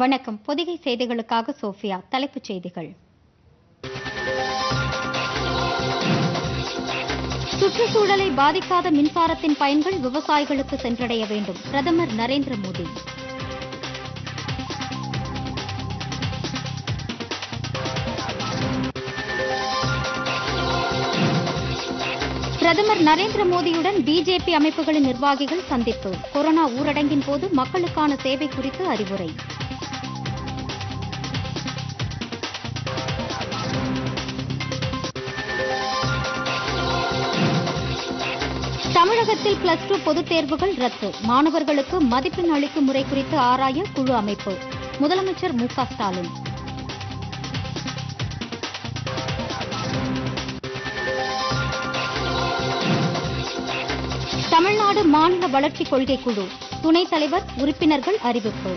வணக்கம் பொதிகை செய்திகளுக்காக சோஃபியா தலைப்புச் செய்திகள் சுற்றுச்சூழலை பாதிக்காத மின்சாரத்தின் பயன்கள் விவசாயிகளுக்கு சென்றடைய வேண்டும் பிரதமர் நரேந்திர மோடி பிரதமர் நரேந்திர மோடியுடன் பிஜேபி அமைப்புகளின் நிர்வாகிகள் சந்திப்பு கொரோனா ஊரடங்கின் போது மக்களுக்கான சேவை குறித்து அறிவுரை தமிழகத்தில் பிளஸ் டூ பொதுத் தேர்வுகள் ரத்து மாணவர்களுக்கு மதிப்பெண் அளிக்கும் முறை குறித்து ஆராய குழு அமைப்பு முதலமைச்சர் மு க ஸ்டாலின் தமிழ்நாடு மாநில வளர்ச்சிக் கொள்கை குழு துணைத் தலைவர் உறுப்பினர்கள் அறிவிப்பு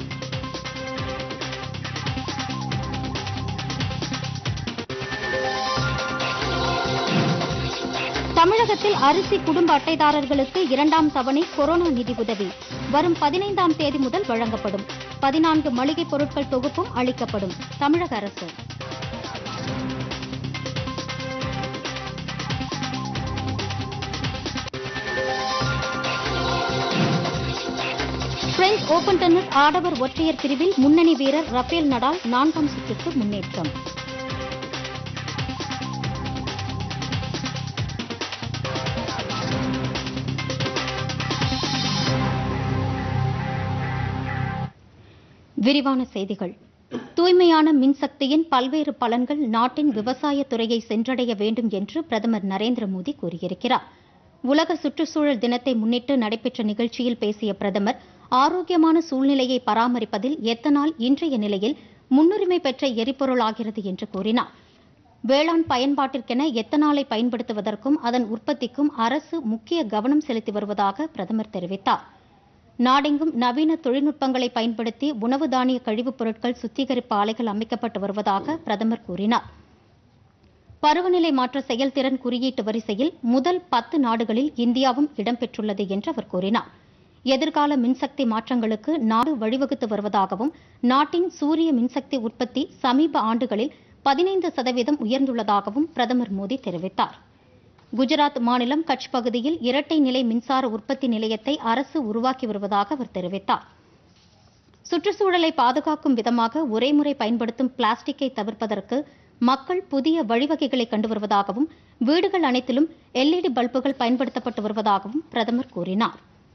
தமிழகத்தில் அரிசி குடும்ப அட்டைதாரர்களுக்கு இரண்டாம் தவணை கொரோனா நிதி உதவி வரும் பதினைந்தாம் தேதி முதல் வழங்கப்படும் பதினான்கு மளிகைப் பொருட்கள் தொகுப்பும் அளிக்கப்படும் தமிழக அரசு பிரெஞ்ச் ஓபன் டென்னிஸ் ஆடவர் ஒற்றையர் பிரிவில் முன்னணி வீரர் ரஃபேல் நடால் நான்காம் சுற்றுக்கு முன்னேற்றம் விரிவான செய்திகள் தூய்மையான மின்சக்தியின் பல்வேறு பலன்கள் நாட்டின் விவசாய துறையை சென்றடைய வேண்டும் என்று பிரதமர் நரேந்திர மோடி கூறியிருக்கிறார் உலக சுற்றுச்சூழல் தினத்தை முன்னிட்டு நடைபெற்ற நிகழ்ச்சியில் பேசிய பிரதமர் ஆரோக்கியமான சூழ்நிலையை பராமரிப்பதில் எத்தனால் இன்றைய நிலையில் முன்னுரிமை பெற்ற எரிபொருளாகிறது என்று கூறினார் வேளாண் பயன்பாட்டிற்கென எத்தனாலை பயன்படுத்துவதற்கும் அதன் உற்பத்திக்கும் அரசு முக்கிய கவனம் செலுத்தி வருவதாக பிரதமர் தெரிவித்தார் நாடெங்கும் நவீன தொழில்நுட்பங்களை பயன்படுத்தி உணவு தானிய கழிவுப் பொருட்கள் சுத்திகரிப்பு ஆலைகள் அமைக்கப்பட்டு வருவதாக பிரதமர் கூறினார் பருவநிலை மாற்ற செயல்திறன் குறியீட்டு வரிசையில் முதல் பத்து நாடுகளில் இந்தியாவும் இடம்பெற்றுள்ளது என்று அவர் கூறினார் எதிர்கால மின்சக்தி மாற்றங்களுக்கு நாடு வழிவகுத்து வருவதாகவும் நாட்டின் சூரிய மின்சக்தி உற்பத்தி சமீப ஆண்டுகளில் பதினைந்து சதவீதம் உயர்ந்துள்ளதாகவும் பிரதமர் மோடி தெரிவித்தார் குஜராத் மாநிலம் கட்ச் பகுதியில் இரட்டை நிலை மின்சார உற்பத்தி நிலையத்தை அரசு உருவாக்கி வருவதாக அவர் தெரிவித்தார் சுற்றுச்சூழலை பாதுகாக்கும் விதமாக ஒரே முறை பயன்படுத்தும் பிளாஸ்டிக்கை தவிர்ப்பதற்கு மக்கள் புதிய வழிவகைகளை கண்டு வருவதாகவும் வீடுகள் அனைத்திலும் எல்இடி பல்புகள் பயன்படுத்தப்பட்டு வருவதாகவும் பிரதமர் கூறினார்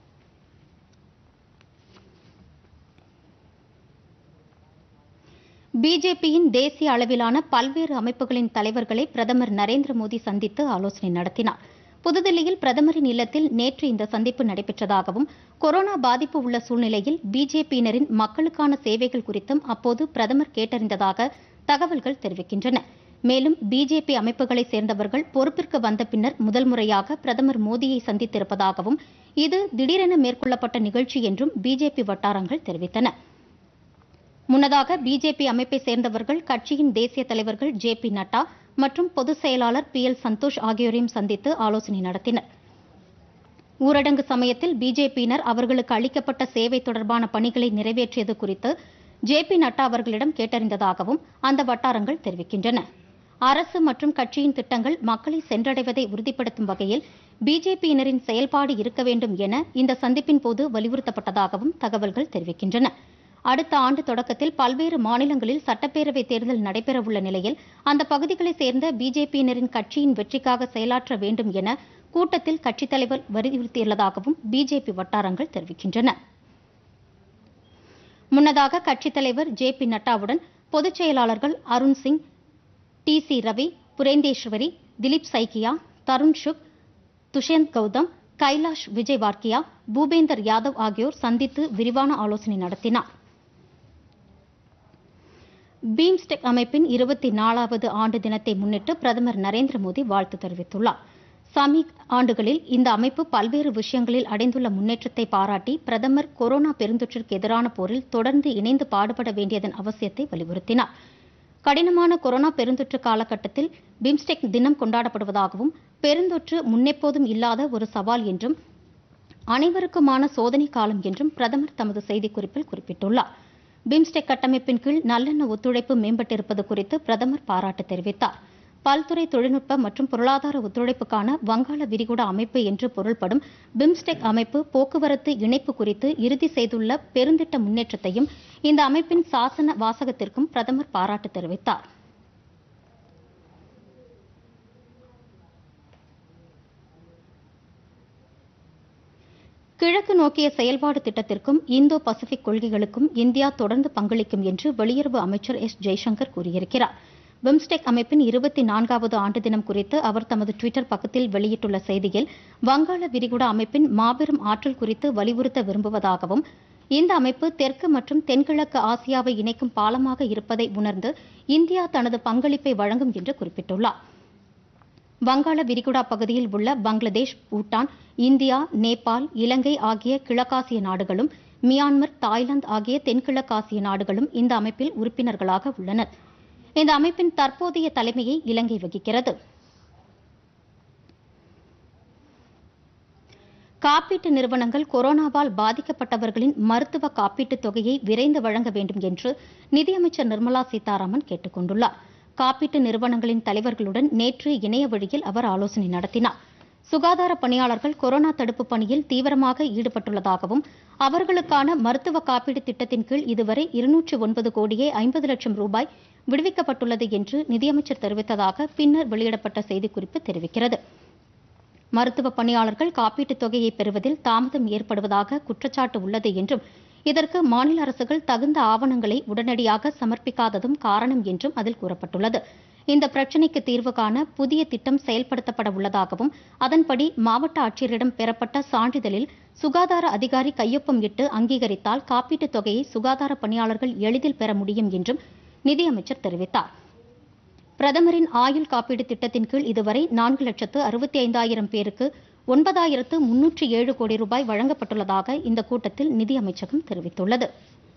பிஜேபியின் தேசிய அளவிலான பல்வேறு அமைப்புகளின் தலைவர்களை பிரதமர் நரேந்திர மோடி சந்தித்து ஆலோசனை நடத்தினார் புதுதில்லியில் பிரதமரின் இல்லத்தில் நேற்று இந்த சந்திப்பு நடைபெற்றதாகவும் கொரோனா பாதிப்பு உள்ள சூழ்நிலையில் பிஜேபியினரின் மக்களுக்கான சேவைகள் குறித்தும் அப்போது பிரதமர் கேட்டறிந்ததாக தகவல்கள் தெரிவிக்கின்றன மேலும் பிஜேபி அமைப்புகளைச் சேர்ந்தவர்கள் பொறுப்பிற்கு வந்த பின்னர் முதல் முறையாக பிரதமர் மோடியை சந்தித்திருப்பதாகவும் இது திடீரென மேற்கொள்ளப்பட்ட நிகழ்ச்சி என்றும் பிஜேபி வட்டாரங்கள் தெரிவித்தன முன்னதாக பிஜேபி அமைப்பை சேர்ந்தவர்கள் கட்சியின் தேசிய தலைவர்கள் ஜே பி நட்டா மற்றும் பொதுச் செயலாளர் பி எல் சந்தோஷ் ஆகியோரையும் சந்தித்து ஆலோசனை நடத்தினர் ஊரடங்கு சமயத்தில் பிஜேபியினர் அவர்களுக்கு அளிக்கப்பட்ட சேவை தொடர்பான பணிகளை நிறைவேற்றியது குறித்து ஜே பி நட்டா அவர்களிடம் கேட்டறிந்ததாகவும் அந்த வட்டாரங்கள் தெரிவிக்கின்றன அரசு மற்றும் கட்சியின் திட்டங்கள் மக்களை சென்றடைவதை உறுதிப்படுத்தும் வகையில் பிஜேபியினரின் செயல்பாடு இருக்க வேண்டும் என இந்த சந்திப்பின் போது வலியுறுத்தப்பட்டதாகவும் தகவல்கள் தெரிவிக்கின்றன அடுத்த ஆண்டு தொடக்கத்தில் பல்வேறு மாநிலங்களில் சட்டப்பேரவை தேர்தல் நடைபெறவுள்ள நிலையில் அந்த பகுதிகளைச் சேர்ந்த பிஜேபியினரின் கட்சியின் வெற்றிக்காக செயலாற்ற வேண்டும் என கூட்டத்தில் கட்சித் தலைவர் வலியுறுத்தியுள்ளதாகவும் பிஜேபி வட்டாரங்கள் தெரிவிக்கின்றன முன்னதாக கட்சித் தலைவர் ஜே பி நட்டாவுடன் பொதுச் செயலாளர்கள் அருண் சிங் டி சி ரவி புரேந்தேஸ்வரி திலீப் சைக்கியா தருண் சுக் துஷேந்த் கௌதம் கைலாஷ் விஜய் வார்க்கியா பூபேந்தர் யாதவ் ஆகியோர் சந்தித்து விரிவான ஆலோசனை நடத்தினார் பீம்ஸ்டெக் அமைப்பின் இருபத்தி நாலாவது ஆண்டு தினத்தை முன்னிட்டு பிரதமர் நரேந்திர மோடி வாழ்த்து தெரிவித்துள்ளார் சமீப ஆண்டுகளில் இந்த அமைப்பு பல்வேறு விஷயங்களில் அடைந்துள்ள முன்னேற்றத்தை பாராட்டி பிரதமர் கொரோனா பெருந்தொற்றிற்கு எதிரான போரில் தொடர்ந்து இணைந்து பாடுபட வேண்டியதன் அவசியத்தை வலியுறுத்தினார் கடினமான கொரோனா பெருந்தொற்று காலகட்டத்தில் பிம்ஸ்டெக் தினம் கொண்டாடப்படுவதாகவும் பெருந்தொற்று முன்னெப்போதும் இல்லாத ஒரு சவால் என்றும் அனைவருக்குமான சோதனை காலம் என்றும் பிரதமர் தமது செய்திக்குறிப்பில் குறிப்பிட்டுள்ளார் பிம்ஸ்டெக் கட்டமைப்பின் கீழ் நல்லெண்ண ஒத்துழைப்பு மேம்பட்டிருப்பது குறித்து பிரதமர் பாராட்டு தெரிவித்தார் பல்துறை தொழில்நுட்ப மற்றும் பொருளாதார ஒத்துழைப்புக்கான வங்காள விரிகுடா அமைப்பு என்று பொருள்படும் பிம்ஸ்டெக் அமைப்பு போக்குவரத்து இணைப்பு குறித்து இறுதி செய்துள்ள பெருந்திட்ட முன்னேற்றத்தையும் இந்த அமைப்பின் சாசன வாசகத்திற்கும் பிரதமர் பாராட்டு தெரிவித்தார் கிழக்கு நோக்கிய செயல்பாடு திட்டத்திற்கும் இந்தோ பசிபிக் கொள்கைகளுக்கும் இந்தியா தொடர்ந்து பங்களிக்கும் என்று வெளியுறவு அமைச்சர் எஸ் ஜெய்சங்கர் கூறியிருக்கிறார் பிம்ஸ்டெக் அமைப்பின் இருபத்தி நான்காவது ஆண்டு தினம் குறித்து அவர் தமது டுவிட்டர் பக்கத்தில் வெளியிட்டுள்ள செய்தியில் வங்காள விரிகுடா அமைப்பின் மாபெரும் ஆற்றல் குறித்து வலியுறுத்த விரும்புவதாகவும் இந்த அமைப்பு தெற்கு மற்றும் தென்கிழக்கு ஆசியாவை இணைக்கும் பாலமாக இருப்பதை உணர்ந்து இந்தியா தனது பங்களிப்பை வழங்கும் என்று குறிப்பிட்டுள்ளார் வங்காள விரிகுடா பகுதியில் உள்ள பங்களாதேஷ் பூட்டான் இந்தியா நேபாள் இலங்கை ஆகிய கிழக்காசிய நாடுகளும் மியான்மர் தாய்லாந்து ஆகிய தென்கிழக்காசிய நாடுகளும் இந்த அமைப்பில் உறுப்பினர்களாக உள்ளனர் இந்த அமைப்பின் தற்போதைய தலைமையை இலங்கை வகிக்கிறது காப்பீட்டு நிறுவனங்கள் கொரோனாவால் பாதிக்கப்பட்டவர்களின் மருத்துவ காப்பீட்டுத் தொகையை விரைந்து வழங்க வேண்டும் என்று நிதியமைச்சர் நிர்மலா சீதாராமன் கேட்டுக் கொண்டுள்ளார் காப்பீட்டு நிறுவனங்களின் தலைவர்களுடன் நேற்று இணைய வழியில் அவர் ஆலோசனை நடத்தினார் சுகாதார பணியாளர்கள் கொரோனா தடுப்பு பணியில் தீவிரமாக ஈடுபட்டுள்ளதாகவும் அவர்களுக்கான மருத்துவ காப்பீடு திட்டத்தின் கீழ் இதுவரை இருநூற்று ஒன்பது கோடியே ஐம்பது லட்சம் ரூபாய் விடுவிக்கப்பட்டுள்ளது என்று நிதியமைச்சர் தெரிவித்ததாக பின்னர் வெளியிடப்பட்ட செய்திக்குறிப்பு தெரிவிக்கிறது மருத்துவ பணியாளர்கள் காப்பீட்டுத் தொகையை பெறுவதில் தாமதம் ஏற்படுவதாக குற்றச்சாட்டு உள்ளது என்றும் இதற்கு மாநில அரசுகள் தகுந்த ஆவணங்களை உடனடியாக சமர்ப்பிக்காததும் காரணம் என்றும் அதில் கூறப்பட்டுள்ளது இந்த பிரச்சினைக்கு தீர்வு காண புதிய திட்டம் செயல்படுத்தப்பட உள்ளதாகவும் அதன்படி மாவட்ட ஆட்சியரிடம் பெறப்பட்ட சான்றிதழில் சுகாதார அதிகாரி கையொப்பம் இட்டு அங்கீகரித்தால் காப்பீட்டுத் தொகையை சுகாதார பணியாளர்கள் எளிதில் பெற முடியும் என்றும் நிதியமைச்சர் தெரிவித்தார் பிரதமரின் ஆயுள் காப்பீடு திட்டத்தின் கீழ் இதுவரை நான்கு லட்சத்து அறுபத்தி ஐந்தாயிரம் பேருக்கு ஒன்பதாயிரத்து முன்னூற்று ஏழு கோடி ரூபாய் வழங்கப்பட்டுள்ளதாக இந்த கூட்டத்தில் நிதியமைச்சகம் தெரிவித்துள்ளது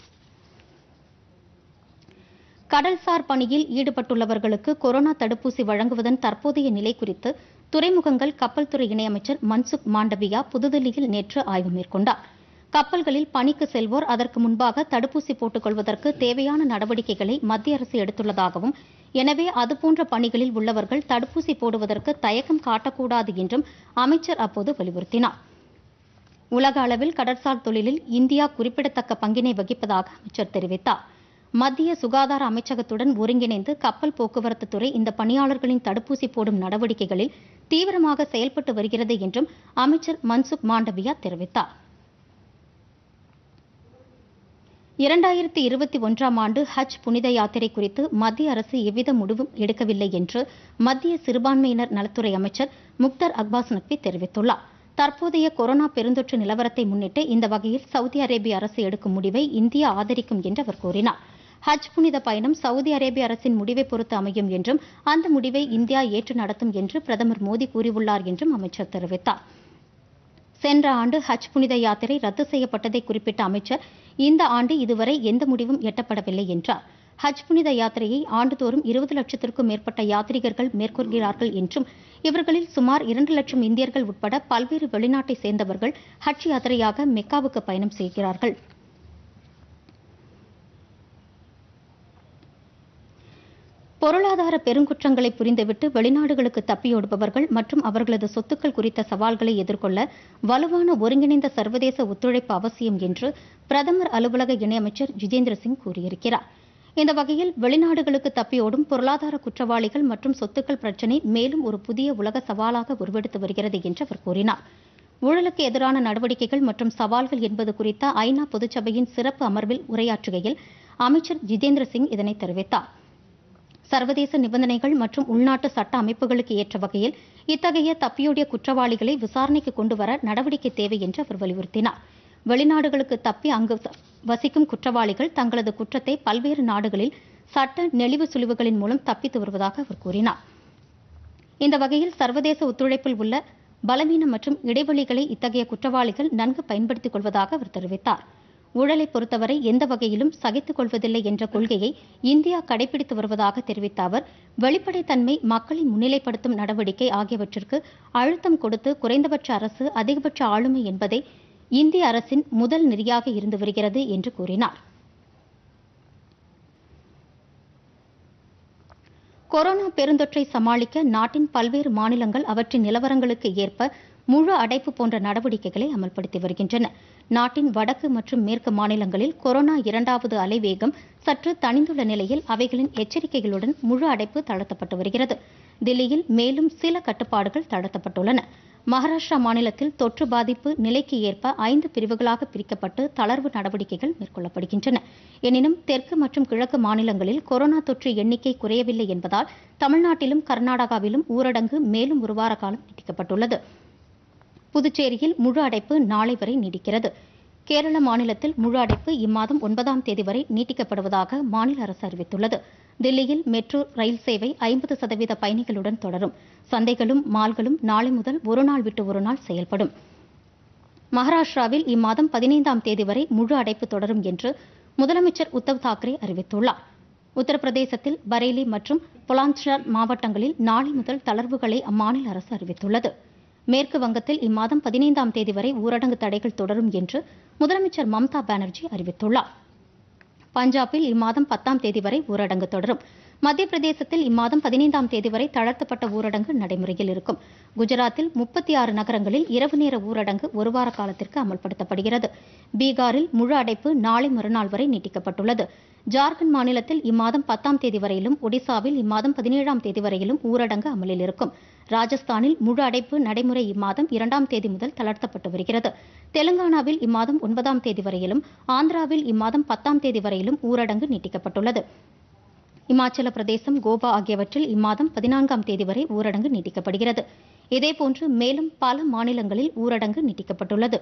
கடல்சார் பணியில் ஈடுபட்டுள்ளவர்களுக்கு கொரோனா தடுப்பூசி வழங்குவதன் தற்போதைய நிலை குறித்து துறைமுகங்கள் கப்பல் துறை இணையமைச்சர் மன்சுக் மாண்டவியா புதுதில்லியில் நேற்று ஆய்வு மேற்கொண்டார் கப்பல்களில் பணிக்கு செல்வோர் அதற்கு முன்பாக தடுப்பூசி போட்டுக் கொள்வதற்கு தேவையான நடவடிக்கைகளை மத்திய அரசு எடுத்துள்ளதாகவும் எனவே அதுபோன்ற பணிகளில் உள்ளவர்கள் தடுப்பூசி போடுவதற்கு தயக்கம் காட்டக்கூடாது என்றும் அமைச்சர் அப்போது வலியுறுத்தினார் உலக அளவில் கடற்சார் தொழிலில் இந்தியா குறிப்பிடத்தக்க பங்கினை வகிப்பதாக அமைச்சர் தெரிவித்தார் மத்திய சுகாதார அமைச்சகத்துடன் ஒருங்கிணைந்து கப்பல் போக்குவரத்து துறை இந்த பணியாளர்களின் தடுப்பூசி போடும் நடவடிக்கைகளில் தீவிரமாக செயல்பட்டு வருகிறது என்றும் அமைச்சர் மன்சுக் மாண்டவியா தெரிவித்தார் இரண்டாயிரத்தி இருபத்தி ஒன்றாம் ஆண்டு ஹஜ் புனித யாத்திரை குறித்து மத்திய அரசு எவ்வித முடிவும் எடுக்கவில்லை என்று மத்திய சிறுபான்மையினர் நலத்துறை அமைச்சர் முக்தர் அப்பாஸ் நக்வி தெரிவித்துள்ளார் தற்போதைய கொரோனா பெருந்தொற்று நிலவரத்தை முன்னிட்டு இந்த வகையில் சவுதி அரேபிய அரசு எடுக்கும் முடிவை இந்தியா ஆதரிக்கும் என்று அவர் கூறினார் ஹஜ் புனித பயணம் சவுதி அரேபிய அரசின் முடிவை பொறுத்து அமையும் என்றும் அந்த முடிவை இந்தியா ஏற்று நடத்தும் என்று பிரதமர் மோடி கூறியுள்ளார் என்றும் அமைச்சர் தெரிவித்தார் சென்ற ஆண்டு ஹஜ் புனித யாத்திரை ரத்து செய்யப்பட்டதை குறிப்பிட்ட அமைச்சர் இந்த ஆண்டு இதுவரை எந்த முடிவும் எட்டப்படவில்லை என்றார் ஹஜ் புனித யாத்திரையை ஆண்டுதோறும் இருபது லட்சத்திற்கும் மேற்பட்ட யாத்ரீகர்கள் மேற்கொள்கிறார்கள் என்றும் இவர்களில் சுமார் இரண்டு லட்சம் இந்தியர்கள் உட்பட பல்வேறு வெளிநாட்டை சேர்ந்தவர்கள் ஹஜ் யாத்திரையாக மெக்காவுக்கு பயணம் செய்கிறார்கள் பொருளாதார பெருங்குற்றங்களை புரிந்துவிட்டு வெளிநாடுகளுக்கு தப்பியோடுபவர்கள் மற்றும் அவர்களது சொத்துக்கள் குறித்த சவால்களை எதிர்கொள்ள வலுவான ஒருங்கிணைந்த சர்வதேச ஒத்துழைப்பு அவசியம் என்று பிரதமர் அலுவலக இணையமைச்சர் ஜிதேந்திர சிங் கூறியிருக்கிறார் இந்த வகையில் வெளிநாடுகளுக்கு தப்பியோடும் பொருளாதார குற்றவாளிகள் மற்றும் சொத்துக்கள் பிரச்சினை மேலும் ஒரு புதிய உலக சவாலாக உருவெடுத்து வருகிறது என்று அவர் கூறினார் ஊழலுக்கு எதிரான நடவடிக்கைகள் மற்றும் சவால்கள் என்பது குறித்த ஐநா பொதுச்சபையின் சிறப்பு அமர்வில் உரையாற்றுகையில் அமைச்சர் ஜிதேந்திர சிங் இதனை தெரிவித்தார் சர்வதேச நிபந்தனைகள் மற்றும் உள்நாட்டு சட்ட அமைப்புகளுக்கு ஏற்ற வகையில் இத்தகைய தப்பியோடிய குற்றவாளிகளை விசாரணைக்கு கொண்டுவர நடவடிக்கை தேவை என்று அவர் வலியுறுத்தினார் வெளிநாடுகளுக்கு தப்பி அங்கு வசிக்கும் குற்றவாளிகள் தங்களது குற்றத்தை பல்வேறு நாடுகளில் சட்ட நெளிவு சுழிவுகளின் மூலம் தப்பித்து வருவதாக அவர் கூறினார் இந்த வகையில் சர்வதேச ஒத்துழைப்பில் உள்ள பலவீனம் மற்றும் இடைவெளிகளை இத்தகைய குற்றவாளிகள் நன்கு பயன்படுத்திக் கொள்வதாக அவர் தெரிவித்தார் ஊழலை பொறுத்தவரை எந்த வகையிலும் சகித்துக் கொள்வதில்லை என்ற கொள்கையை இந்தியா கடைபிடித்து வருவதாக தெரிவித்த அவர் வெளிப்படைத்தன்மை மக்களை முன்னிலைப்படுத்தும் நடவடிக்கை ஆகியவற்றிற்கு அழுத்தம் கொடுத்து குறைந்தபட்ச அரசு அதிகபட்ச ஆளுமை என்பதை இந்திய அரசின் முதல் நெறியாக இருந்து வருகிறது என்று கூறினார் கொரோனா பெருந்தொற்றை சமாளிக்க நாட்டின் பல்வேறு மாநிலங்கள் அவற்றின் நிலவரங்களுக்கு ஏற்ப முழு அடைப்பு போன்ற நடவடிக்கைகளை அமல்படுத்தி வருகின்றன நாட்டின் வடக்கு மற்றும் மேற்கு மாநிலங்களில் கொரோனா இரண்டாவது அலை வேகம் சற்று தணிந்துள்ள நிலையில் அவைகளின் எச்சரிக்கைகளுடன் முழு அடைப்பு தளர்த்தப்பட்டு வருகிறது தில்லியில் மேலும் சில கட்டுப்பாடுகள் தளர்த்தப்பட்டுள்ளன மகாராஷ்டிரா மாநிலத்தில் தொற்று பாதிப்பு நிலைக்கு ஏற்ப ஐந்து பிரிவுகளாக பிரிக்கப்பட்டு தளர்வு நடவடிக்கைகள் மேற்கொள்ளப்படுகின்றன எனினும் தெற்கு மற்றும் கிழக்கு மாநிலங்களில் கொரோனா தொற்று எண்ணிக்கை குறையவில்லை என்பதால் தமிழ்நாட்டிலும் கர்நாடகாவிலும் ஊரடங்கு மேலும் ஒரு வார காலம் நீட்டிக்கப்பட்டுள்ளது புதுச்சேரியில் முழு அடைப்பு நாளை வரை நீடிக்கிறது கேரள மாநிலத்தில் முழு அடைப்பு இம்மாதம் ஒன்பதாம் தேதி வரை நீட்டிக்கப்படுவதாக மாநில அரசு அறிவித்துள்ளது தில்லியில் மெட்ரோ ரயில் சேவை ஐம்பது சதவீத பயணிகளுடன் தொடரும் சந்தைகளும் மால்களும் நாளை முதல் ஒருநாள் விட்டு ஒருநாள் செயல்படும் மகாராஷ்டிராவில் இம்மாதம் பதினைந்தாம் தேதி வரை முழு அடைப்பு தொடரும் என்று முதலமைச்சர் உத்தவ் தாக்கரே அறிவித்துள்ளார் உத்தரப்பிரதேசத்தில் பரேலி மற்றும் புலான்ஷர் மாவட்டங்களில் நாளை முதல் தளர்வுகளை அம்மாநில அரசு அறிவித்துள்ளது மேற்கு வங்கத்தில் இம்மாதம் பதினைந்தாம் தேதி வரை ஊரடங்கு தடைகள் தொடரும் என்று முதலமைச்சர் மம்தா பானர்ஜி அறிவித்துள்ளார் பஞ்சாபில் இம்மாதம் பத்தாம் தேதி வரை ஊரடங்கு தொடரும் மத்திய பிரதேசத்தில் இம்மாதம் பதினைந்தாம் தேதி வரை தளர்த்தப்பட்ட ஊரடங்கு நடைமுறையில் இருக்கும் குஜராத்தில் முப்பத்தி ஆறு நகரங்களில் இரவு நேர ஊரடங்கு ஒரு வார காலத்திற்கு அமல்படுத்தப்படுகிறது பீகாரில் முழு அடைப்பு நாளை மறுநாள் வரை நீட்டிக்கப்பட்டுள்ளது ஜார்க்கண்ட் மாநிலத்தில் இம்மாதம் பத்தாம் தேதி வரையிலும் ஒடிசாவில் இம்மாதம் பதினேழாம் தேதி வரையிலும் ஊரடங்கு அமலில் இருக்கும் ராஜஸ்தானில் முழு அடைப்பு நடைமுறை இம்மாதம் இரண்டாம் தேதி முதல் தளர்த்தப்பட்டு வருகிறது தெலுங்கானாவில் இம்மாதம் ஒன்பதாம் தேதி வரையிலும் ஆந்திராவில் இம்மாதம் பத்தாம் தேதி வரையிலும் ஊரடங்கு நீட்டிக்கப்பட்டுள்ளது இமாச்சல பிரதேசம் கோவா ஆகியவற்றில் இம்மாதம் பதினான்காம் தேதி வரை ஊரடங்கு நீட்டிக்கப்படுகிறது இதேபோன்று மேலும் பல மாநிலங்களில் ஊரடங்கு நீட்டிக்கப்பட்டுள்ளது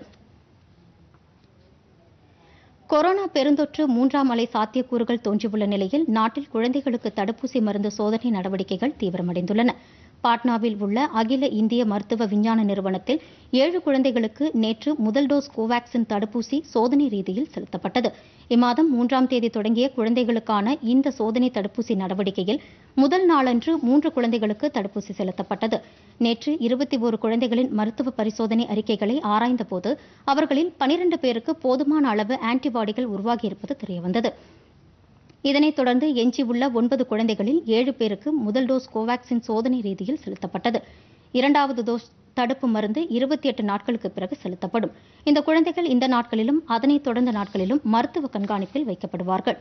கொரோனா பெருந்தொற்று மூன்றாம் அலை சாத்தியக்கூறுகள் தோன்றியுள்ள நிலையில் நாட்டில் குழந்தைகளுக்கு தடுப்பூசி மருந்து சோதனை நடவடிக்கைகள் தீவிரமடைந்துள்ளன பாட்னாவில் உள்ள அகில இந்திய மருத்துவ விஞ்ஞான நிறுவனத்தில் ஏழு குழந்தைகளுக்கு நேற்று முதல் டோஸ் கோவாக்சின் தடுப்பூசி சோதனை ரீதியில் செலுத்தப்பட்டது இம்மாதம் மூன்றாம் தேதி தொடங்கிய குழந்தைகளுக்கான இந்த சோதனை தடுப்பூசி நடவடிக்கையில் முதல் நாளன்று மூன்று குழந்தைகளுக்கு தடுப்பூசி செலுத்தப்பட்டது நேற்று இருபத்தி ஒரு குழந்தைகளின் மருத்துவ பரிசோதனை அறிக்கைகளை ஆராய்ந்தபோது அவர்களில் பனிரண்டு பேருக்கு போதுமான அளவு ஆன்டிபாடிகள் உருவாகியிருப்பது தெரியவந்தது இதனைத் தொடர்ந்து எஞ்சியுள்ள ஒன்பது குழந்தைகளில் ஏழு பேருக்கு முதல் டோஸ் கோவாக்சின் சோதனை ரீதியில் செலுத்தப்பட்டது இரண்டாவது டோஸ் தடுப்பு மருந்து இருபத்தி எட்டு நாட்களுக்கு பிறகு செலுத்தப்படும் இந்த குழந்தைகள் இந்த நாட்களிலும் அதனைத் தொடர்ந்த நாட்களிலும் மருத்துவ கண்காணிப்பில் வைக்கப்படுவார்கள்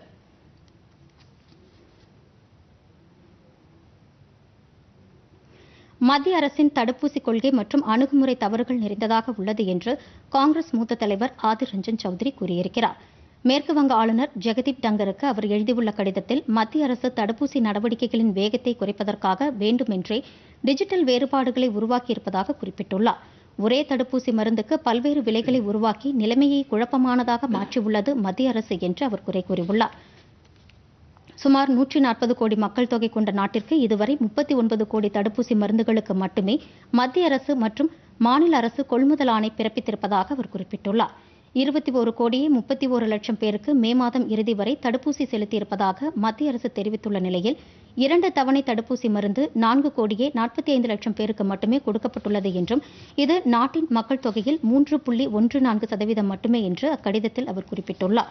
மத்திய அரசின் தடுப்பூசி கொள்கை மற்றும் அணுகுமுறை தவறுகள் நிறைந்ததாக உள்ளது என்று காங்கிரஸ் மூத்த தலைவர் ஆதிர் ரஞ்சன் சௌத்ரி கூறியிருக்கிறார் மேற்கு வங்க ஆளுநர் ஜெகதீப் டங்கருக்கு அவர் எழுதியுள்ள கடிதத்தில் மத்திய அரசு தடுப்பூசி நடவடிக்கைகளின் வேகத்தை குறைப்பதற்காக வேண்டுமென்றே டிஜிட்டல் வேறுபாடுகளை உருவாக்கியிருப்பதாக குறிப்பிட்டுள்ளார் ஒரே தடுப்பூசி மருந்துக்கு பல்வேறு விலைகளை உருவாக்கி நிலைமையை குழப்பமானதாக மாற்றியுள்ளது மத்திய அரசு என்று அவர் குறை கூறியுள்ளார் சுமார் நூற்றி நாற்பது கோடி மக்கள் தொகை கொண்ட நாட்டிற்கு இதுவரை முப்பத்தி ஒன்பது கோடி தடுப்பூசி மருந்துகளுக்கு மட்டுமே மத்திய அரசு மற்றும் மாநில அரசு கொள்முதல் ஆணை பிறப்பித்திருப்பதாக அவர் குறிப்பிட்டுள்ளார் இருபத்தி ஒரு கோடியே முப்பத்தி ஒரு லட்சம் பேருக்கு மே மாதம் இறுதி வரை தடுப்பூசி செலுத்தியிருப்பதாக மத்திய அரசு தெரிவித்துள்ள நிலையில் இரண்டு தவணை தடுப்பூசி மருந்து நான்கு கோடியே நாற்பத்தி ஐந்து லட்சம் பேருக்கு மட்டுமே கொடுக்கப்பட்டுள்ளது என்றும் இது நாட்டின் மக்கள் தொகையில் மூன்று புள்ளி ஒன்று நான்கு சதவீதம் மட்டுமே என்று அக்கடிதத்தில் அவர் குறிப்பிட்டுள்ளார்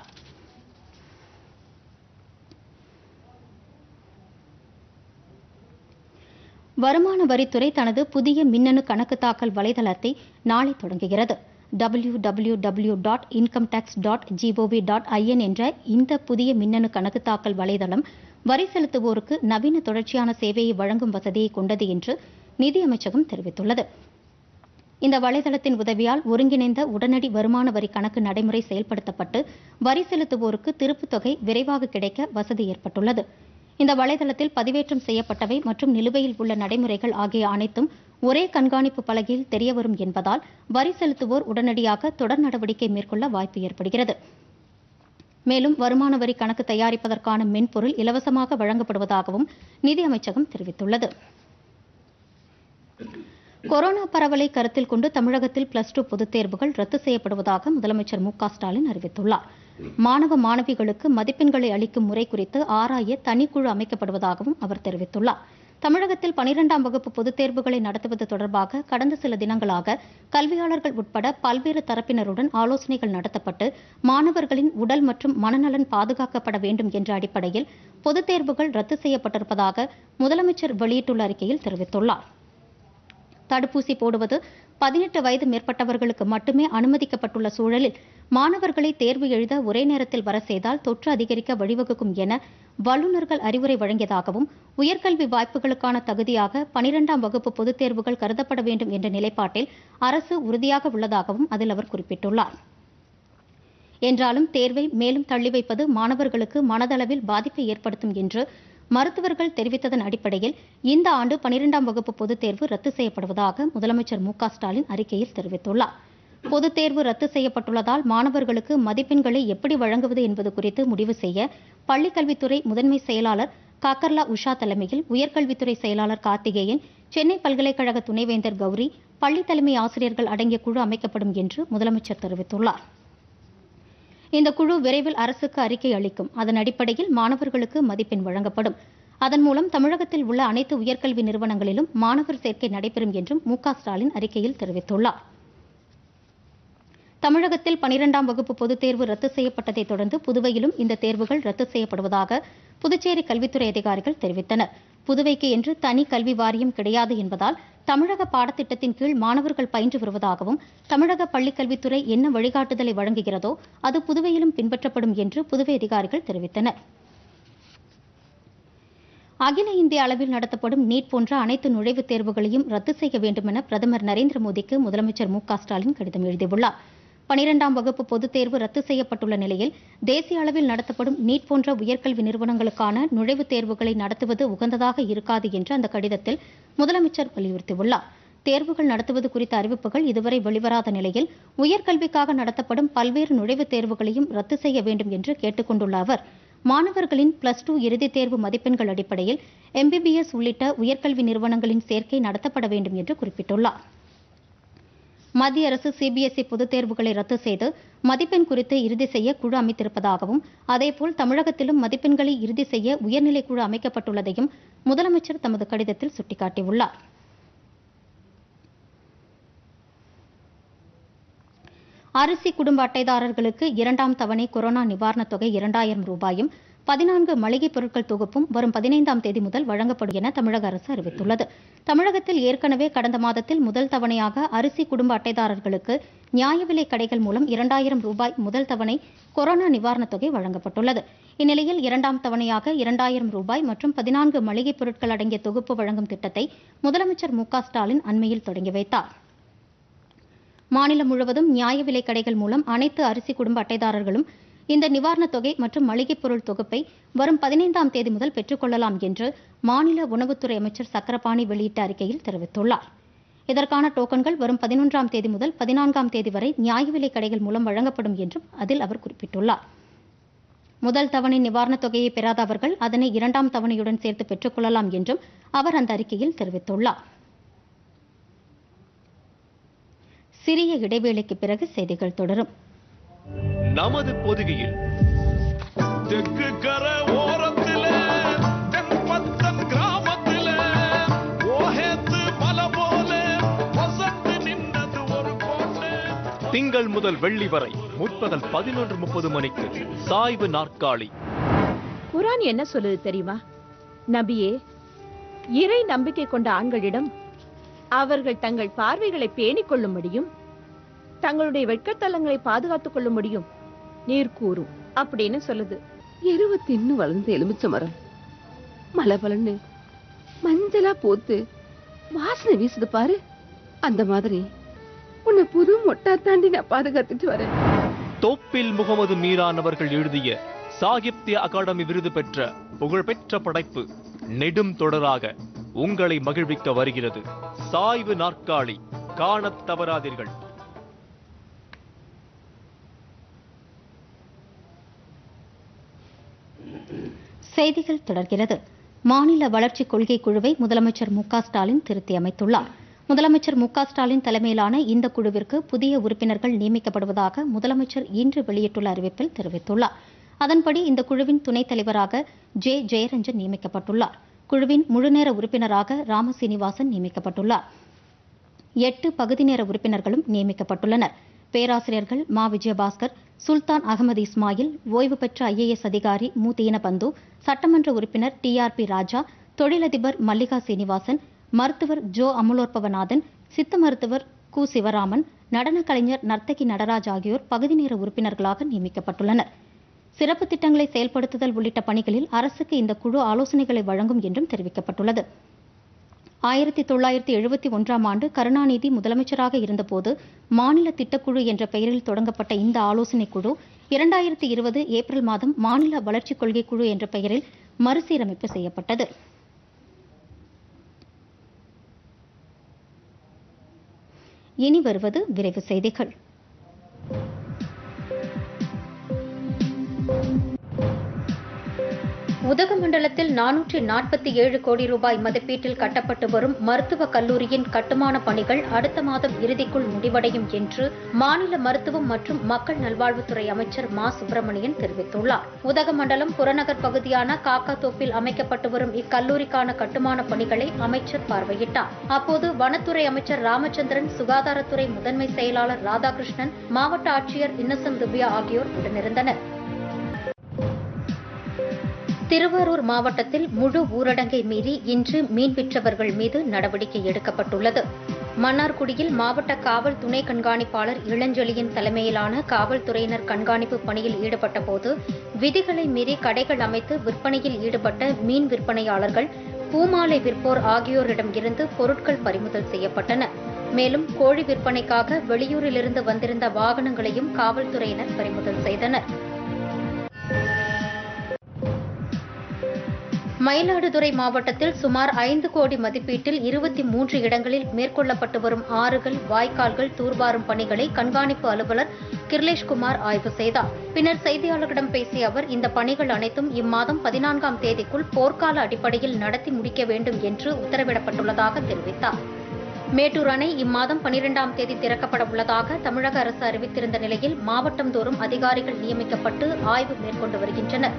வருமான வரித்துறை தனது புதிய மின்னணு கணக்கு தாக்கல் வலைதளத்தை நாளை தொடங்குகிறது W W W dot income tax dot G O V dot I N என்ற இந்த புதிய மின்னணு கணக்கு தாக்கல் வலைதளம் வரி செலுத்துவோருக்கு நவீன தொடர்ச்சியான சேவையை வழங்கும் வசதியை கொண்டது என்று நிதியமைச்சகம் தெரிவித்துள்ளது இந்த வலைதளத்தின் உதவியால் ஒருங்கிணைந்த உடனடி வருமான வரி கணக்கு நடைமுறை செயல்படுத்தப்பட்டு வரி செலுத்துவோருக்கு திருப்புத் தொகை விரைவாக கிடைக்க வசதி ஏற்பட்டுள்ளது இந்த வலைதளத்தில் பதிவேற்றம் செய்யப்பட்டவை மற்றும் நிலுவையில் உள்ள நடைமுறைகள் ஆகிய அனைத்தும் ஒரே கண்காணிப்பு பலகையில் தெரியவரும் என்பதால் வரி செலுத்துவோர் உடனடியாக தொடர் நடவடிக்கை மேற்கொள்ள வாய்ப்பு ஏற்படுகிறது மேலும் வருமான வரி கணக்கு தயாரிப்பதற்கான மென்பொருள் இலவசமாக வழங்கப்படுவதாகவும் நிதி அமைச்சகம் தெரிவித்துள்ளது கொரோனா பரவலை கருத்தில் கொண்டு தமிழகத்தில் பிளஸ் டூ பொதுத் தேர்வுகள் ரத்து செய்யப்படுவதாக முதலமைச்சர் மு க ஸ்டாலின் அறிவித்துள்ளார் மாணவ மாணவிகளுக்கு மதிப்பெண்களை அளிக்கும் முறை குறித்து ஆராய தனிக்குழு அமைக்கப்படுவதாகவும் அவர் தெரிவித்துள்ளார் தமிழகத்தில் பனிரெண்டாம் வகுப்பு பொதுத் தேர்வுகளை நடத்துவது தொடர்பாக கடந்த சில தினங்களாக கல்வியாளர்கள் உட்பட பல்வேறு தரப்பினருடன் ஆலோசனைகள் நடத்தப்பட்டு மாணவர்களின் உடல் மற்றும் மனநலன் பாதுகாக்கப்பட வேண்டும் என்ற அடிப்படையில் பொதுத் தேர்வுகள் ரத்து செய்யப்பட்டிருப்பதாக முதலமைச்சர் வெளியிட்டுள்ள அறிக்கையில் தெரிவித்துள்ளார் தடுப்பூசி போடுவது பதினெட்டு வயது மேற்பட்டவர்களுக்கு மட்டுமே அனுமதிக்கப்பட்டுள்ள சூழலில் மாணவர்களை தேர்வு எழுத ஒரே நேரத்தில் வர செய்தால் தொற்று அதிகரிக்க வழிவகுக்கும் என வல்லுநர்கள் அறிவுரை வழங்கியதாகவும் உயர்கல்வி வாய்ப்புகளுக்கான தகுதியாக பனிரெண்டாம் வகுப்பு பொதுத் தேர்வுகள் கருதப்பட வேண்டும் என்ற நிலைப்பாட்டில் அரசு உறுதியாக உள்ளதாகவும் அதில் அவர் குறிப்பிட்டுள்ளார் என்றாலும் தேர்வை மேலும் தள்ளி வைப்பது மாணவர்களுக்கு மனதளவில் பாதிப்பை ஏற்படுத்தும் என்று மருத்துவர்கள் தெரிவித்ததன் அடிப்படையில் இந்த ஆண்டு பனிரெண்டாம் வகுப்பு பொதுத் தேர்வு ரத்து செய்யப்படுவதாக முதலமைச்சர் மு க ஸ்டாலின் அறிக்கையில் தெரிவித்துள்ளார் பொதுத் தேர்வு ரத்து செய்யப்பட்டுள்ளதால் மாணவர்களுக்கு மதிப்பெண்களை எப்படி வழங்குவது என்பது குறித்து முடிவு செய்ய பள்ளிக்கல்வித்துறை முதன்மை செயலாளர் காக்கர்லா உஷா தலைமையில் உயர்கல்வித்துறை செயலாளர் கார்த்திகேயன் சென்னை பல்கலைக்கழக துணைவேந்தர் கௌரி பள்ளி தலைமை ஆசிரியர்கள் அடங்கிய குழு அமைக்கப்படும் என்று முதலமைச்சர் தெரிவித்துள்ளார் இந்த குழு விரைவில் அரசுக்கு அறிக்கை அளிக்கும் அதன் அடிப்படையில் மாணவர்களுக்கு மதிப்பெண் வழங்கப்படும் அதன் மூலம் தமிழகத்தில் உள்ள அனைத்து உயர்கல்வி நிறுவனங்களிலும் மாணவர் சேர்க்கை நடைபெறும் என்றும் மு க ஸ்டாலின் அறிக்கையில் தெரிவித்துள்ளார் தமிழகத்தில் பனிரெண்டாம் வகுப்பு பொதுத் தேர்வு ரத்து செய்யப்பட்டதைத் தொடர்ந்து புதுவையிலும் இந்த தேர்வுகள் ரத்து செய்யப்படுவதாக புதுச்சேரி கல்வித்துறை அதிகாரிகள் தெரிவித்தனர் புதுவைக்கு என்று தனி கல்வி வாரியம் கிடையாது என்பதால் தமிழக பாடத்திட்டத்தின் கீழ் மாணவர்கள் பயின்று வருவதாகவும் தமிழக பள்ளிக்கல்வித்துறை என்ன வழிகாட்டுதலை வழங்குகிறதோ அது புதுவையிலும் பின்பற்றப்படும் என்று புதுவை அதிகாரிகள் தெரிவித்தனர் அகில இந்திய அளவில் நடத்தப்படும் நீட் போன்ற அனைத்து நுழைவுத் தேர்வுகளையும் ரத்து செய்ய வேண்டுமென பிரதமர் நரேந்திர மோடிக்கு முதலமைச்சர் மு க ஸ்டாலின் கடிதம் எழுதியுள்ளார் பனிரெண்டாம் வகுப்பு பொதுத் தேர்வு ரத்து செய்யப்பட்டுள்ள நிலையில் தேசிய அளவில் நடத்தப்படும் நீட் போன்ற உயர்கல்வி நிறுவனங்களுக்கான நுழைவுத் தேர்வுகளை நடத்துவது உகந்ததாக இருக்காது என்று அந்த கடிதத்தில் முதலமைச்சர் வலியுறுத்தியுள்ளார் தேர்வுகள் நடத்துவது குறித்த அறிவிப்புகள் இதுவரை வெளிவராத நிலையில் உயர்கல்விக்காக நடத்தப்படும் பல்வேறு நுழைவுத் தேர்வுகளையும் ரத்து செய்ய வேண்டும் என்று கேட்டுக் கொண்டுள்ள அவர் மாணவர்களின் பிளஸ் டூ இறுதித் தேர்வு மதிப்பெண்கள் அடிப்படையில் எம்பிபிஎஸ் உள்ளிட்ட உயர்கல்வி நிறுவனங்களின் சேர்க்கை நடத்தப்பட வேண்டும் என்று குறிப்பிட்டுள்ளார் மத்திய அரசு சிபிஎஸ்இ பொதுத் தேர்வுகளை ரத்து செய்து மதிப்பெண் குறித்து இறுதி செய்ய குழு அமைத்திருப்பதாகவும் அதேபோல் தமிழகத்திலும் மதிப்பெண்களை இறுதி செய்ய உயர்நிலைக் குழு அமைக்கப்பட்டுள்ளதையும் முதலமைச்சர் தமது கடிதத்தில் சுட்டிக்காட்டியுள்ளார் அரிசி குடும்ப அட்டைதாரர்களுக்கு இரண்டாம் தவணை கொரோனா நிவாரணத் தொகை இரண்டாயிரம் ரூபாயும் பதினான்கு மளிகைப் பொருட்கள் தொகுப்பும் வரும் பதினைந்தாம் தேதி முதல் வழங்கப்படும் என தமிழக அரசு அறிவித்துள்ளது தமிழகத்தில் ஏற்கனவே கடந்த மாதத்தில் முதல் தவணையாக அரிசி குடும்ப அட்டைதாரர்களுக்கு நியாய விலைக் கடைகள் மூலம் இரண்டாயிரம் ரூபாய் முதல் தவணை கொரோனா நிவாரணத் தொகை வழங்கப்பட்டுள்ளது இந்நிலையில் இரண்டாம் தவணையாக இரண்டாயிரம் ரூபாய் மற்றும் பதினான்கு மளிகைப் பொருட்கள் அடங்கிய தொகுப்பு வழங்கும் திட்டத்தை முதலமைச்சர் மு க ஸ்டாலின் அண்மையில் தொடங்கி வைத்தார் மாநிலம் முழுவதும் நியாய விலைக் கடைகள் மூலம் அனைத்து அரிசி குடும்ப அட்டைதாரர்களும் இந்த நிவாரணத் தொகை மற்றும் மளிகைப் பொருள் தொகுப்பை வரும் பதினைந்தாம் தேதி முதல் பெற்றுக் கொள்ளலாம் என்று மாநில உணவுத்துறை அமைச்சர் சக்கரபாணி வெளியிட்ட அறிக்கையில் தெரிவித்துள்ளார் இதற்கான டோக்கன்கள் வரும் பதினொன்றாம் தேதி முதல் பதினான்காம் தேதி வரை நியாய விலைக் கடைகள் மூலம் வழங்கப்படும் என்றும் அதில் அவர் குறிப்பிட்டுள்ளார் முதல் தவணை நிவாரணத் தொகையை பெறாத அவர்கள் அதனை இரண்டாம் தவணையுடன் சேர்த்து பெற்றுக் கொள்ளலாம் என்றும் அவர் அந்த அறிக்கையில் தெரிவித்துள்ளார் சிறிய இடைவேளைக்கு பிறகு செய்திகள் தொடரும் நமது பொதிகையில் தெற்கு கர ஓரத்தில தென்பத்தன் கிராமத்தில ஓஹேத்து மலை போல வசந்து நின்றது ஒரு கோட்டை திங்கள் முதல் வெள்ளி வரை முற்பகல் பதினொன்று முப்பது மணிக்கு சாய்வு நாற்காலி குரான் என்ன சொல்லுது தெரியுமா நபியே இறை நம்பிக்கை கொண்ட ஆண்களிடம் அவர்கள் தங்கள் பார்வைகளை பேணிக் கொள்ளும்படியும் தங்களுடைய வெட்கத்தலங்களை பாதுகாத்துக் கொள்ளும்படியும் நீர் கூறும் அப்படின்னு சொல்லுது எருவு தின்னு வளர்ந்த எலுமிச்ச மரம் மலபலன்னு மஞ்சளா பூத்து வாசனை வீசுது பாரு அந்த மாதிரி உன்னை புது மொட்டா தாண்டி நான் பாதுகாத்துட்டு வரேன் தோப்பில் முகமது மீரான் அவர்கள் எழுதிய சாகித்ய அகாடமி விருது பெற்ற புகழ்பெற்ற படைப்பு நெடும் தொடராக உங்களை மகிழ்விக்க வருகிறது சாய்வு நாற்காலி காணத் தவறாதீர்கள் செய்திகள் தொடர்கிறது மாநில வளர்ச்சிக் கொள்கை குழுவை முதலமைச்சர் மு க ஸ்டாலின் திருத்தி அமைத்துள்ளார் முதலமைச்சர் மு க ஸ்டாலின் தலைமையிலான இந்த குழுவிற்கு புதிய உறுப்பினர்கள் நியமிக்கப்படுவதாக முதலமைச்சர் இன்று வெளியிட்டுள்ள அறிவிப்பில் தெரிவித்துள்ளார் அதன்படி இந்த குழுவின் துணைத் தலைவராக ஜே ஜெயரஞ்சன் நியமிக்கப்பட்டுள்ளார் குழுவின் முழுநேர உறுப்பினராக ராமசீனிவாசன் நியமிக்கப்பட்டுள்ளார் எட்டு பகுதி நேர உறுப்பினர்களும் நியமிக்கப்பட்டுள்ளனர் பேராசிரியர்கள் மா விஜயபாஸ்கர் சுல்தான் அகமது இஸ்மாயில் ஓய்வு பெற்ற ஐஏஎஸ் அதிகாரி மு தீனபந்து சட்டமன்ற உறுப்பினர் டி ஆர் பி ராஜா தொழிலதிபர் மல்லிகா சீனிவாசன் மருத்துவர் ஜோ அமுலோற்பவநாதன் சித்த மருத்துவர் கு சிவராமன் நடனக் கலைஞர் நர்த்தகி நடராஜ் ஆகியோர் பகுதி நேர உறுப்பினர்களாக நியமிக்கப்பட்டுள்ளனர் சிறப்பு திட்டங்களை செயல்படுத்துதல் உள்ளிட்ட பணிகளில் அரசுக்கு இந்த குழு ஆலோசனைகளை வழங்கும் என்றும் தெரிவிக்கப்பட்டுள்ளது ஆயிரத்தி தொள்ளாயிரத்தி எழுபத்தி ஒன்றாம் ஆண்டு கருணாநிதி முதலமைச்சராக இருந்தபோது மாநில திட்டக்குழு என்ற பெயரில் தொடங்கப்பட்ட இந்த ஆலோசனைக் குழு இரண்டாயிரத்தி இருபது ஏப்ரல் மாதம் மாநில வளர்ச்சிக் கொள்கை குழு என்ற பெயரில் மறுசீரமைப்பு செய்யப்பட்டது இனி வருவது விரைவு செய்திகள் உதகமண்டலத்தில் நானூற்றி நாற்பத்தி ஏழு கோடி ரூபாய் மதிப்பீட்டில் கட்டப்பட்டு வரும் மருத்துவக் கல்லூரியின் கட்டுமான பணிகள் அடுத்த மாதம் இறுதிக்குள் முடிவடையும் என்று மாநில மருத்துவம் மற்றும் மக்கள் நல்வாழ்வுத்துறை அமைச்சர் மா சுப்பிரமணியன் தெரிவித்துள்ளார் உதகமண்டலம் புறநகர் பகுதியான காக்காத்தோப்பில் அமைக்கப்பட்டு வரும் இக்கல்லூரிக்கான கட்டுமான பணிகளை அமைச்சர் பார்வையிட்டார் அப்போது வனத்துறை அமைச்சர் ராமச்சந்திரன் சுகாதாரத்துறை முதன்மை செயலாளர் ராதாகிருஷ்ணன் மாவட்ட ஆட்சியர் இன்னசென்ட் திவ்யா ஆகியோர் உடனிருந்தனர் திருவாரூர் மாவட்டத்தில் முழு ஊரடங்கை மீறி இன்று மீன் விற்றவர்கள் மீது நடவடிக்கை எடுக்கப்பட்டுள்ளது மன்னார்குடியில் மாவட்ட காவல் துணை கண்காணிப்பாளர் இளஞ்செழியன் தலைமையிலான காவல்துறையினர் கண்காணிப்பு பணியில் ஈடுபட்டபோது விதிகளை மீறி கடைகள் அமைத்து விற்பனையில் ஈடுபட்ட மீன் விற்பனையாளர்கள் பூமாலை விற்போர் ஆகியோரிடம் இருந்து பொருட்கள் பறிமுதல் செய்யப்பட்டன மேலும் கோழி விற்பனைக்காக வெளியூரிலிருந்து வந்திருந்த வாகனங்களையும் காவல்துறையினர் பறிமுதல் செய்தனர் மயிலாடுதுறை மாவட்டத்தில் சுமார் ஐந்து கோடி மதிப்பீட்டில் இருபத்தி மூன்று இடங்களில் மேற்கொள்ளப்பட்டு வரும் ஆறுகள் வாய்க்கால்கள் தூர்வாரும் பணிகளை கண்காணிப்பு அலுவலர் கிர்லேஷ்குமார் ஆய்வு செய்தார் பின்னர் செய்தியாளர்களிடம் பேசிய அவர் இந்த பணிகள் அனைத்தும் இம்மாதம் பதினான்காம் தேதிக்குள் போர்க்கால அடிப்படையில் நடத்தி முடிக்க வேண்டும் என்று உத்தரவிடப்பட்டுள்ளதாக தெரிவித்தார் மேட்டூர் அணை இம்மாதம் பனிரெண்டாம் தேதி திறக்கப்பட உள்ளதாக தமிழக அரசு அறிவித்திருந்த நிலையில் மாவட்டந்தோறும் அதிகாரிகள் நியமிக்கப்பட்டு ஆய்வு மேற்கொண்டு வருகின்றனர்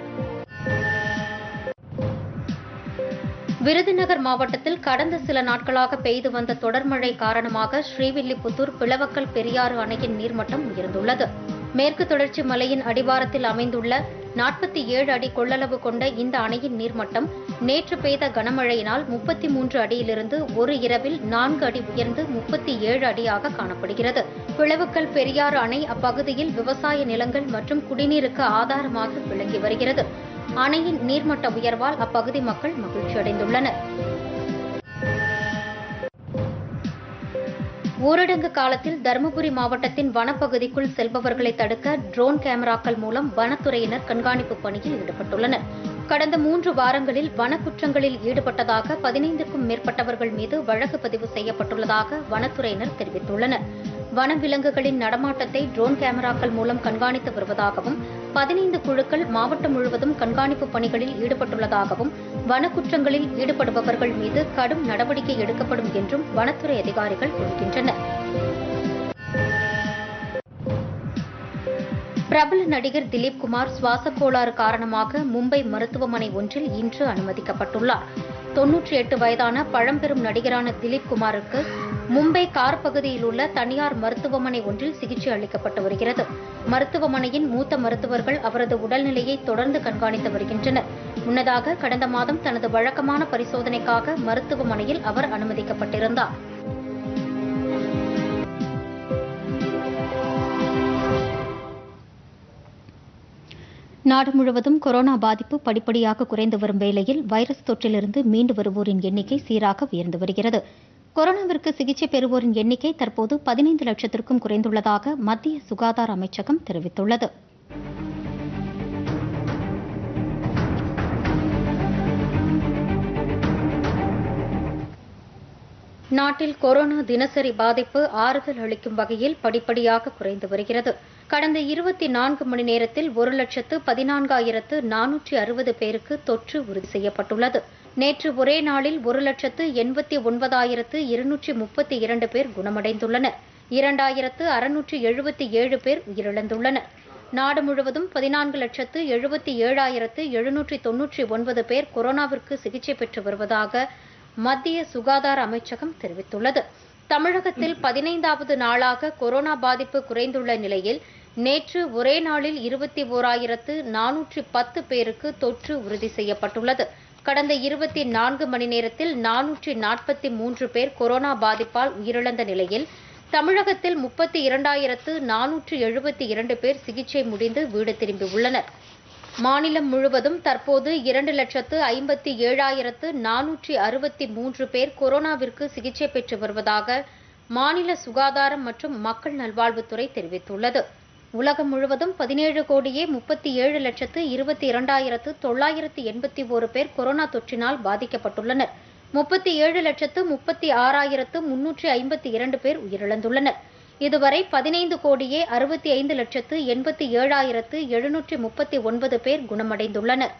விருதுநகர் மாவட்டத்தில் கடந்த சில நாட்களாக பெய்து வந்த தொடர் மழை காரணமாக ஸ்ரீவில்லிபுத்தூர் பிளவக்கல் பெரியாறு அணையின் நீர்மட்டம் உயர்ந்துள்ளது மேற்கு தொடர்ச்சி மலையின் அடிவாரத்தில் அமைந்துள்ள நாற்பத்தி ஏழு அடி கொள்ளளவு கொண்ட இந்த அணையின் நீர்மட்டம் நேற்று பெய்த கனமழையினால் முப்பத்தி மூன்று அடியிலிருந்து ஒரு இரவில் நான்கு அடி உயர்ந்து முப்பத்தி ஏழு அடியாக காணப்படுகிறது பிளவுக்கல் பெரியாறு அணை அப்பகுதியில் விவசாய நிலங்கள் மற்றும் குடிநீருக்கு ஆதாரமாக விளங்கி வருகிறது அணையின் நீர்மட்ட உயர்வால் அப்பகுதி மக்கள் மகிழ்ச்சியடைந்துள்ளனர் ஊரடங்கு காலத்தில் தருமபுரி மாவட்டத்தின் வனப்பகுதிக்குள் செல்பவர்களை தடுக்க ட்ரோன் கேமராக்கள் மூலம் வனத்துறையினர் கண்காணிப்பு பணியில் ஈடுபட்டுள்ளனர் கடந்த மூன்று வாரங்களில் வனக்குற்றங்களில் ஈடுபட்டதாக பதினைந்துக்கும் மேற்பட்டவர்கள் மீது வழக்கு பதிவு செய்யப்பட்டுள்ளதாக வனத்துறையினர் தெரிவித்துள்ளனர் வனவிலங்குகளின் நடமாட்டத்தை ட்ரோன் கேமராக்கள் மூலம் கண்காணித்து வருவதாகவும் பதினைந்து குழுக்கள் மாவட்டம் முழுவதும் கண்காணிப்பு பணிகளில் ஈடுபட்டுள்ளதாகவும் வனக்குற்றங்களில் ஈடுபடுபவர்கள் மீது கடும் நடவடிக்கை எடுக்கப்படும் என்றும் வனத்துறை அதிகாரிகள் கூறுகின்றனர் பிரபல நடிகர் திலீப் குமார் சுவாச கோளாறு காரணமாக மும்பை மருத்துவமனை ஒன்றில் இன்று அனுமதிக்கப்பட்டுள்ளார் தொன்னூற்றி எட்டு வயதான பழம்பெரும் நடிகரான திலீப் குமாருக்கு மும்பை கார் பகுதியில் உள்ள தனியார் மருத்துவமனை ஒன்றில் சிகிச்சை அளிக்கப்பட்டு வருகிறது மருத்துவமனையின் மூத்த மருத்துவர்கள் அவரது உடல்நிலையை தொடர்ந்து கண்காணித்து வருகின்றனர் முன்னதாக கடந்த மாதம் தனது வழக்கமான பரிசோதனைக்காக மருத்துவமனையில் அவர் அனுமதிக்கப்பட்டிருந்தார் நாடு முழுவதும் கொரோனா பாதிப்பு படிப்படியாக குறைந்து வரும் வேளையில் வைரஸ் தொற்றிலிருந்து மீண்டு வருவோரின் எண்ணிக்கை சீராக உயர்ந்து வருகிறது கொரோனாவிற்கு சிகிச்சை பெறுவோரின் எண்ணிக்கை தற்போது பதினைந்து லட்சத்திற்கும் குறைந்துள்ளதாக மத்திய சுகாதார அமைச்சகம் தெரிவித்துள்ளது நாட்டில் கொரோனா தினசரி பாதிப்பு ஆறுதல் அளிக்கும் வகையில் படிப்படியாக குறைந்து வருகிறது கடந்த இருபத்தி நான்கு மணி நேரத்தில் ஒரு லட்சத்து பதினான்காயிரத்து நானூற்றி அறுபது பேருக்கு தொற்று உறுதி செய்யப்பட்டுள்ளது நேற்று ஒரே நாளில் ஒரு லட்சத்து எண்பத்தி ஒன்பதாயிரத்து இருநூற்றி முப்பத்தி இரண்டு பேர் குணமடைந்துள்ளனர் இரண்டாயிரத்து அறுநூற்றி எழுபத்தி ஏழு பேர் உயிரிழந்துள்ளனர் நாடு முழுவதும் பதினான்கு லட்சத்து எழுபத்தி ஏழாயிரத்து எழுநூற்றி தொன்னூற்றி ஒன்பது பேர் கொரோனாவிற்கு சிகிச்சை பெற்று வருவதாக மத்திய சுகாதார அமைச்சகம் தெரிவித்துள்ளது தமிழகத்தில் பதினைந்தாவது நாளாக கொரோனா பாதிப்பு குறைந்துள்ள நிலையில் நேற்று ஒரே நாளில் இருபத்தி ஓராயிரத்து நானூற்றி பத்து பேருக்கு தொற்று உறுதி செய்யப்பட்டுள்ளது கடந்த இருபத்தி நான்கு மணி நேரத்தில் நானூற்றி நாற்பத்தி மூன்று பேர் கொரோனா பாதிப்பால் உயிரிழந்த நிலையில் தமிழகத்தில் முப்பத்தி இரண்டாயிரத்து நானூற்று எழுபத்தி இரண்டு பேர் சிகிச்சை முடிந்து வீடு திரும்பியுள்ளனர் மாநிலம் முழுவதும் தற்போது இரண்டு லட்சத்து ஐம்பத்தி ஏழாயிரத்து நானூற்றி அறுபத்தி மூன்று பேர் கொரோனாவிற்கு சிகிச்சை பெற்று வருவதாக மாநில சுகாதாரம் மற்றும் மக்கள் நல்வாழ்வுத்துறை தெரிவித்துள்ளது உலகம் முழுவதும் பதினேழு கோடியே முப்பத்தி ஏழு லட்சத்து இருபத்தி இரண்டாயிரத்து தொள்ளாயிரத்து எண்பத்தி ஒரு பேர் கொரோனா தொற்றினால் பாதிக்கப்பட்டுள்ளனர் முப்பத்தி ஏழு லட்சத்து முப்பத்தி ஆறாயிரத்து முன்னூற்றி ஐம்பத்தி இரண்டு பேர் உயிரிழந்துள்ளனர் இதுவரை பதினைந்து கோடியே அறுபத்தி ஐந்து லட்சத்து எண்பத்தி ஏழாயிரத்து எழுநூற்றி முப்பத்தி ஒன்பது பேர் குணமடைந்துள்ளனர்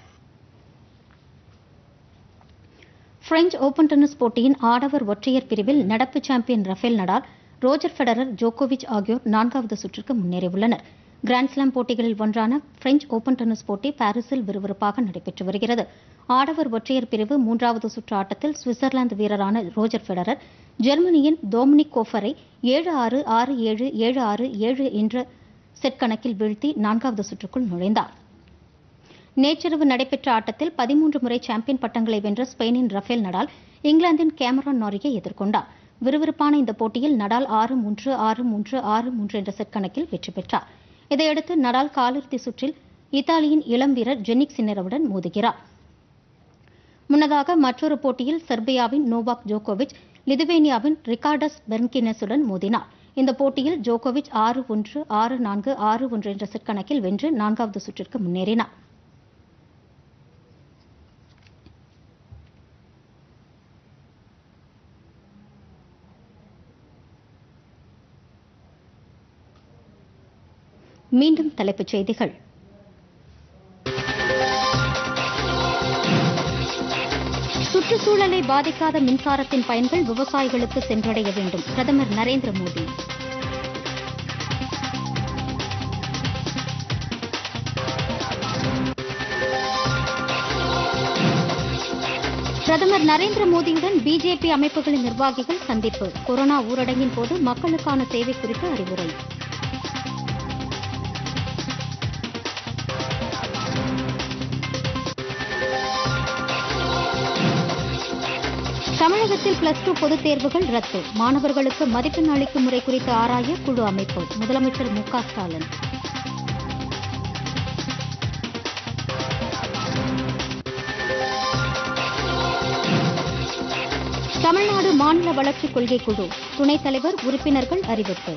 பிரெஞ்ச் ஓபன் டென்னிஸ் போட்டியின் ஆடவர் ஒற்றையர் பிரிவில் நடப்பு champion Rafael Nadal Roger Federer ஜோகோவிச் ஆகியோர் நான்காவது சுற்றுக்கு முன்னேறியுள்ளனர் கிராண்ட்ஸ்லாம் போட்டிகளில் ஒன்றான பிரெஞ்ச் ஓபன் டென்னிஸ் போட்டி பாரிஸில் விறுவிறுப்பாக நடைபெற்று வருகிறது ஆடவர் ஒற்றையர் பிரிவு மூன்றாவது சுற்று ஆட்டத்தில் சுவிட்சர்லாந்து வீரரான ரோஜர் ஃபெடரர் ஜெர்மனியின் டோமினிக் கோஃபரை ஏழு ஆறு ஆறு ஏழு ஏழு ஆறு ஏழு என்ற செட் கணக்கில் வீழ்த்தி நான்காவது சுற்றுக்குள் நுழைந்தார் நேற்றிரவு நடைபெற்ற ஆட்டத்தில் பதிமூன்று முறை சாம்பியன் பட்டங்களை வென்ற ஸ்பெயினின் ரஃபேல் நடால் இங்கிலாந்தின் கேமரான் நாரியை எதிர்கொண்டார் விறுவிறுப்பான இந்த போட்டியில் நடால் ஆறு மூன்று ஆறு மூன்று ஆறு மூன்று என்ற செட் கணக்கில் வெற்றி பெற்றார் இதையடுத்து நடால் காலிறுதி சுற்றில் இத்தாலியின் இளம் வீரர் ஜெனிக் சின்னரவுடன் மோதுகிறார் முன்னதாக மற்றொரு போட்டியில் செர்பியாவின் நோவாக் ஜோகோவிச் லிதுவேனியாவின் ரிகார்டஸ் பெர்ன்கினஸுடன் மோதினார் இந்த போட்டியில் ஜோகோவிச் ஆறு ஒன்று ஆறு நான்கு ஆறு ஒன்று என்ற செட் கணக்கில் வென்று நான்காவது சுற்றிற்கு முன்னேறினார் மீண்டும் தலைப்புச் செய்திகள் சுற்றுச்சூழலை பாதிக்காத மின்சாரத்தின் பயன்கள் விவசாயிகளுக்கு சென்றடைய வேண்டும் பிரதமர் நரேந்திர மோடி பிரதமர் நரேந்திர மோடியுடன் பிஜேபி அமைப்புகளின் நிர்வாகிகள் சந்திப்பு கொரோனா ஊரடங்கின் போது மக்களுக்கான சேவை குறித்து அறிவுரை தமிழகத்தில் பிளஸ் டூ பொதுத் தேர்வுகள் ரத்து மாணவர்களுக்கு மதிப்பெண் அளிக்கும் முறை குறித்து ஆராய குழு அமைப்பு முதலமைச்சர் மு க ஸ்டாலின் தமிழ்நாடு மாநில வளர்ச்சிக் கொள்கை குழு துணைத் தலைவர் உறுப்பினர்கள் அறிவிப்பு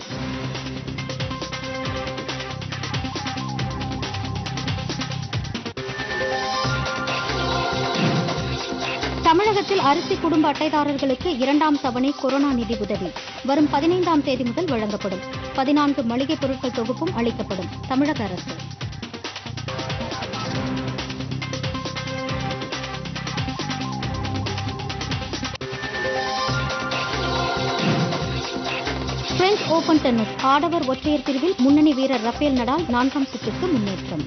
தமிழகத்தில் அரிசி குடும்ப அட்டைதாரர்களுக்கு இரண்டாம் தவணை கொரோனா நிதி உதவி வரும் பதினைந்தாம் தேதி முதல் வழங்கப்படும் பதினான்கு மளிகைப் பொருட்கள் தொகுப்பும் அளிக்கப்படும் தமிழக அரசு பிரெஞ்ச் ஓபன் டென்னிஸ் ஆடவர் ஒற்றையர் பிரிவில் முன்னணி வீரர் ரஃபேல் நடால் நான்காம் சுற்றுக்கு முன்னேற்றம்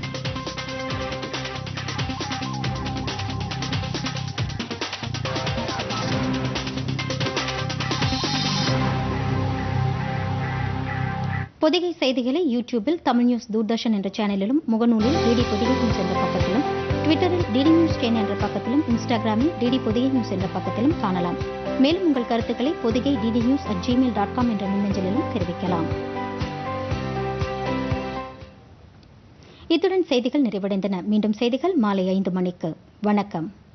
பொதிகை செய்திகளை யூடியூபில் தமிழ் நியூஸ் தூர்தர்ஷன் என்ற சேனலிலும் முகநூலில் டிடி பொதிகை நியூஸ் என்ற பக்கத்திலும் ட்விட்டரில் டிடி நியூஸ் டென் என்ற பக்கத்திலும் இன்ஸ்டாகிராமில் டிடி பொதிகை நியூஸ் என்ற பக்கத்திலும் காணலாம் மேலும் உங்கள் கருத்துக்களை Pothigai DD news at Gmail dot com என்ற மின்னஞ்சலிலும் தெரிவிக்கலாம் இத்துடன் செய்திகள் நிறைவடைந்தன மீண்டும் செய்திகள் மாலை ஐந்து மணிக்கு வணக்கம்